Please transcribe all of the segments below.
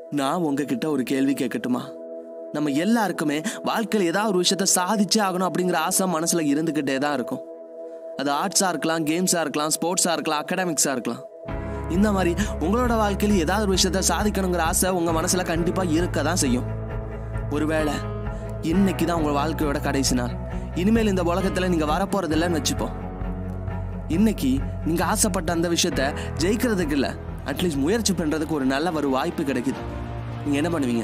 நான் உங்ககிட்ட ஒரு கேள்வி கேட்கட்டுமா நம்ம எல்லாருக்குமே வாழ்க்கையில் ஏதாவது ஒரு விஷயத்த சாதிச்சே ஆகணும் அப்படிங்கிற ஆசை மனசுல இருந்துகிட்டே தான் இருக்கும் அது ஆர்ட்ஸாக இருக்கலாம் கேம்ஸாக இருக்கலாம் ஸ்போர்ட்ஸாக இருக்கலாம் அகாடமிக்ஸாக இருக்கலாம் இந்த மாதிரி உங்களோட வாழ்க்கையில் ஏதாவது ஒரு விஷயத்த சாதிக்கணுங்கிற ஆசை உங்கள் மனசில் கண்டிப்பாக இருக்க தான் செய்யும் ஒருவேளை இன்னைக்கு தான் உங்கள் வாழ்க்கையோட கடைசி நாள் இனிமேல் இந்த உலகத்தில் நீங்கள் வரப்போகிறதில்லன்னு வச்சுப்போம் இன்னைக்கு நீங்கள் ஆசைப்பட்ட அந்த விஷயத்த ஜெயிக்கிறதுக்கு இல்லை அட்லீஸ்ட் முயற்சி பண்ணுறதுக்கு ஒரு நல்ல ஒரு வாய்ப்பு கிடைக்குது நீங்கள் என்ன பண்ணுவீங்க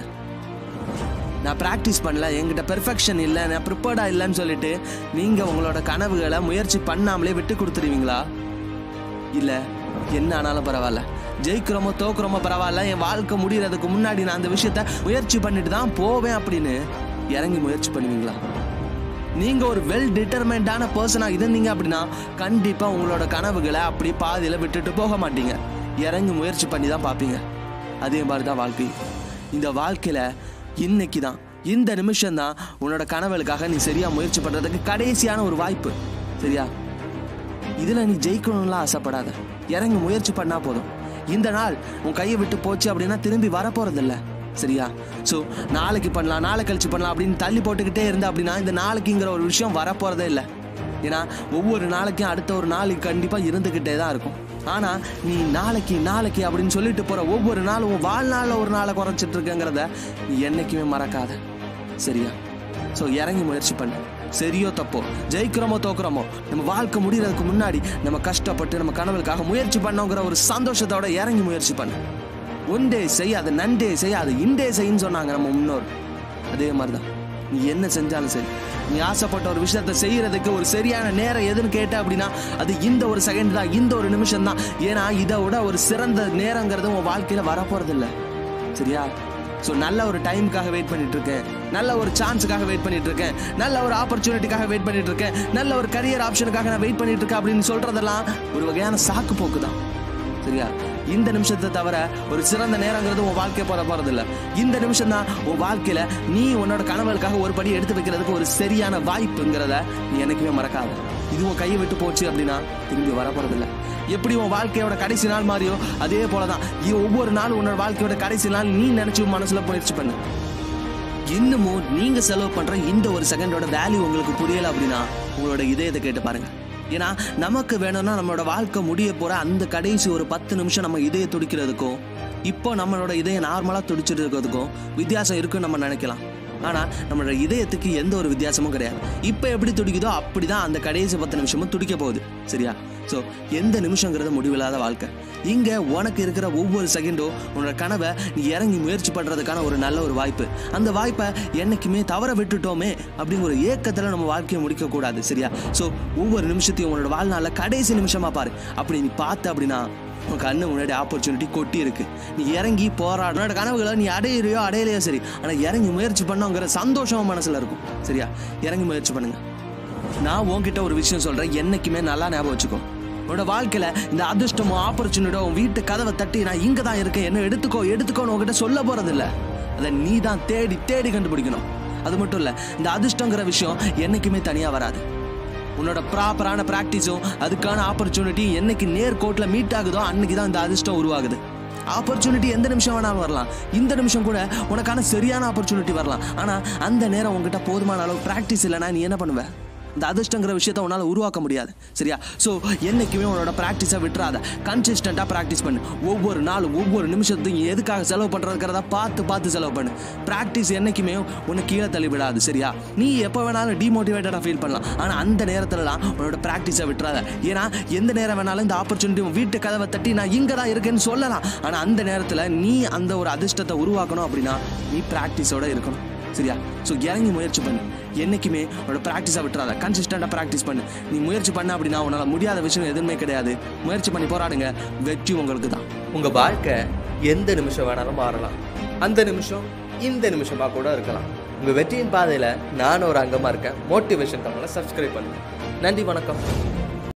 நான் ப்ராக்டிஸ் பண்ணல என்கிட்ட பெர்ஃபெக்ஷன் இல்லை நான் ப்ரிப்பேர்டாக இல்லைன்னு சொல்லிட்டு நீங்கள் உங்களோட கனவுகளை முயற்சி பண்ணாமலே விட்டு கொடுத்துருவீங்களா இல்லை என்ன ஆனாலும் பரவாயில்ல ஜெயிக்கிறோமோ தோக்குறோமோ பரவாயில்ல என் வாழ்க்கை முடியறதுக்கு முன்னாடி நான் அந்த விஷயத்த முயற்சி பண்ணிட்டு தான் போவேன் அப்படின்னு இறங்கி முயற்சி பண்ணுவீங்களா நீங்க ஒரு வெல் டிட்டர்மெண்டான பர்சனா இருந்தீங்க அப்படின்னா கண்டிப்பா உங்களோட கனவுகளை அப்படி பாதியில விட்டுட்டு போக மாட்டீங்க இறங்கி முயற்சி பண்ணி தான் பார்ப்பீங்க அதே மாதிரி தான் வாழ்க்கை இந்த வாழ்க்கையில இன்னைக்கு தான் இந்த நிமிஷம் தான் உன்னோட கனவுகளுக்காக நீ சரியா முயற்சி பண்றதுக்கு கடைசியான ஒரு வாய்ப்பு சரியா இதுல நீ ஜெயிக்கணும்லாம் ஆசைப்படாத இறங்கி முயற்சி பண்ணா போதும் இந்த நாள் உன் கையை விட்டு போச்சு அப்படின்னா திரும்பி வரப்போறதில்ல சரியா ஸோ நாளைக்கு பண்ணலாம் நாளை கழிச்சு பண்ணலாம் அப்படின்னு தள்ளி போட்டுக்கிட்டே இருந்த அப்படின்னா இந்த நாளைக்குங்கிற ஒரு விஷயம் வரப்போறதே இல்லை ஏன்னா ஒவ்வொரு நாளைக்கும் அடுத்த ஒரு நாளைக்கு கண்டிப்பாக இருந்துக்கிட்டே தான் இருக்கும் ஆனால் நீ நாளைக்கு நாளைக்கு அப்படின்னு சொல்லிட்டு போகிற ஒவ்வொரு நாளும் உன் வாழ்நாளில் ஒரு நாளை குறைச்சிட்டு இருக்கங்கிறத நீ என்னைக்குமே மறக்காத சரியா ஸோ இறங்கி முயற்சி பண்ணு சரியோ தப்போ ஜெயிக்கிறோமோ தோக்குறோமோ நம்ம வாழ்க்கை முடியறதுக்கு முன்னாடி நம்ம கஷ்டப்பட்டு நம்ம கனவுகளுக்காக முயற்சி பண்ணோங்கிற ஒரு சந்தோஷத்தோட இறங்கி முயற்சி பண்ணு ஒன்றே செய் அதை நன்றே செய் அதை இன்றே செய்ன்னு சொன்னாங்க நம்ம முன்னோர் அதே மாதிரி தான் நீ என்ன செஞ்சாலும் சரி நீ ஆசைப்பட்ட ஒரு விஷயத்த செய்யறதுக்கு ஒரு சரியான நேரம் எதுன்னு கேட்ட அப்படின்னா அது இந்த ஒரு செகண்ட் தான் இந்த ஒரு நிமிஷம் தான் ஏன்னா இதை விட ஒரு சிறந்த நேரங்கிறது உன் வாழ்க்கையில வரப்போறதில்ல சரியா ஸோ நல்ல ஒரு டைமுக்காக வெயிட் பண்ணிட்டு இருக்கேன் நல்ல ஒரு சான்ஸுக்காக வெயிட் பண்ணிட்டு இருக்கேன் நல்ல ஒரு ஆப்பர்ச்சுனிட்டிக்காக வெயிட் பண்ணிட்டு இருக்கேன் நல்ல ஒரு கரியர் ஆப்ஷனுக்காக நான் வெயிட் பண்ணிட்டு இருக்கேன் அப்படின்னு சொல்றதெல்லாம் ஒரு வகையான சாக்கு போக்கு தான் சரியா இந்த நிமிஷத்தை தவிர ஒரு சிறந்த நேரங்கிறது உன் வாழ்க்கையை போற போறது இல்ல இந்த நிமிஷம் தான் உன் வாழ்க்கையில நீ உன்னோட கனவுகளுக்காக ஒரு படி எடுத்து வைக்கிறதுக்கு ஒரு சரியான வாய்ப்புங்கிறத நீ என்னைக்குமே மறக்காத இது உன் கையை விட்டு போச்சு அப்படின்னா திரும்பி வர போறதில்ல எப்படி உன் வாழ்க்கையோட கடைசி நாள் மாறியோ அதே போலதான் இ- ஒவ்வொரு நாளும் உன்னோட வாழ்க்கையோட கடைசி நாள் நீ நினைச்சு உன் மனசுல முயற்சி பண்ணு இன்னமும் நீங்க செலவு பண்ற இந்த ஒரு செகண்டோட வேல்யூ உங்களுக்கு புரியல அப்படின்னா உங்களோட இதயத்தை கேட்டு பாருங்க ஏன்னா நமக்கு வேணும்னா நம்மளோட வாழ்க்கை முடிய போற அந்த கடைசி ஒரு பத்து நிமிஷம் நம்ம இதய துடிக்கிறதுக்கும் இப்போ நம்மளோட இதயம் நார்மலா துடிச்சிட்டு இருக்கிறதுக்கும் வித்தியாசம் இருக்குன்னு நம்ம நினைக்கலாம் ஆனா நம்மளோட இதயத்துக்கு எந்த ஒரு வித்தியாசமும் கிடையாது இப்போ எப்படி துடிக்குதோ அப்படிதான் அந்த கடைசி பத்து நிமிஷமும் துடிக்க போகுது சரியா ஸோ எந்த நிமிஷங்கிறது முடிவில்லாத வாழ்க்கை இங்க உனக்கு இருக்கிற ஒவ்வொரு செகண்டும் உன்னோட கனவை நீ இறங்கி முயற்சி பண்றதுக்கான ஒரு நல்ல ஒரு வாய்ப்பு அந்த வாய்ப்பை என்னைக்குமே தவற விட்டுட்டோமே அப்படிங்கிற ஒரு ஏக்கத்துல நம்ம வாழ்க்கையை முடிக்க கூடாது சரியா ஸோ ஒவ்வொரு நிமிஷத்தையும் உன்னோட வாழ்நாள்ல கடைசி நிமிஷமா பாரு அப்படி நீ பார்த்த அப்படின்னா உன் கண்ணு முன்னாடி ஆப்பர்ச்சுனிட்டி கொட்டி இருக்கு நீ இறங்கி போராட உன்னோட கனவுகளை நீ அடையிறியோ அடையலையோ சரி ஆனா இறங்கி முயற்சி பண்ணோங்கிற சந்தோஷம் உன் மனசுல இருக்கும் சரியா இறங்கி முயற்சி பண்ணுங்க நான் உன்கிட்ட ஒரு விஷயம் சொல்றேன் என்னைக்குமே நல்லா ஞாபகம் வச்சுக்கோ உன்னோட வாழ்க்கையில இந்த அதிர்ஷ்டமோ ஆப்பர்ச்சுனிட்டோ உன் வீட்டு கதவை தட்டி நான் இங்க தான் இருக்கேன் என்ன எடுத்துக்கோ எடுத்துக்கோன்னு உன்கிட்ட சொல்ல போறது இல்ல அதை நீ தான் தேடி தேடி கண்டுபிடிக்கணும் அது மட்டும் இல்ல இந்த அதிர்ஷ்டங்கிற விஷயம் என்னைக்குமே தனியா வராது உன்னோட ப்ராப்பரான ப்ராக்டிஸும் அதுக்கான ஆப்பர்ச்சுனிட்டி என்னைக்கு நேர்கோட்டில் மீட் ஆகுதோ அன்னைக்கு தான் இந்த அதிர்ஷ்டம் உருவாகுது ஆப்பர்ச்சுனிட்டி எந்த நிமிஷம் வேணாலும் வரலாம் இந்த நிமிஷம் கூட உனக்கான சரியான ஆப்பர்ச்சுனிட்டி வரலாம் ஆனால் அந்த நேரம் உங்ககிட்ட போதுமான அளவு ப்ராக்டிஸ் இல்லைன்னா நீ என்ன பண்ணுவ இந்த அதிர்ஷ்டங்கிற விஷயத்த உன்னால் உருவாக்க முடியாது சரியா ஸோ என்னைக்குமே உன்னோட ப்ராக்டிஸை விட்டுறாத கன்சிஸ்டண்ட்டாக ப்ராக்டிஸ் பண்ணு ஒவ்வொரு நாளும் ஒவ்வொரு நிமிஷத்தையும் எதுக்காக செலவு பண்ணுறதுக்கிறத பார்த்து பார்த்து செலவு பண்ணு ப்ராக்டிஸ் என்னைக்குமே உன்னை கீழே தள்ளி விடாது சரியா நீ எப்போ வேணாலும் டிமோட்டிவேட்டடாக ஃபீல் பண்ணலாம் ஆனால் அந்த நேரத்துலலாம் உன்னோட ப்ராக்டிஸை விட்டுறாத ஏன்னா எந்த நேரம் வேணாலும் இந்த ஆப்பர்ச்சுனிட்டி உன் வீட்டு கதவை தட்டி நான் இங்கே தான் இருக்கேன்னு சொல்லலாம் ஆனால் அந்த நேரத்தில் நீ அந்த ஒரு அதிர்ஷ்டத்தை உருவாக்கணும் அப்படின்னா நீ ப்ராக்டிஸோட இருக்கணும் சரியா ஸோ இறங்கி முயற்சி பண்ணு என்னைக்குமே உன்னோட ப்ராக்டிஸை விட்டுறாத கன்சிஸ்டண்டாக ப்ராக்டிஸ் பண்ணு நீ முயற்சி பண்ண அப்படின்னா உன்னால் முடியாத விஷயம் எதுவுமே கிடையாது முயற்சி பண்ணி போராடுங்க வெற்றி உங்களுக்கு தான் உங்க வாழ்க்கை எந்த நிமிஷம் வேணாலும் மாறலாம் அந்த நிமிஷம் இந்த நிமிஷமா கூட இருக்கலாம் உங்க வெற்றியின் பாதையில நானும் ஒரு அங்கமா இருக்கேன் மோட்டிவேஷன் தமிழை சப்ஸ்கிரைப் பண்ணுங்க நன்றி வணக்கம்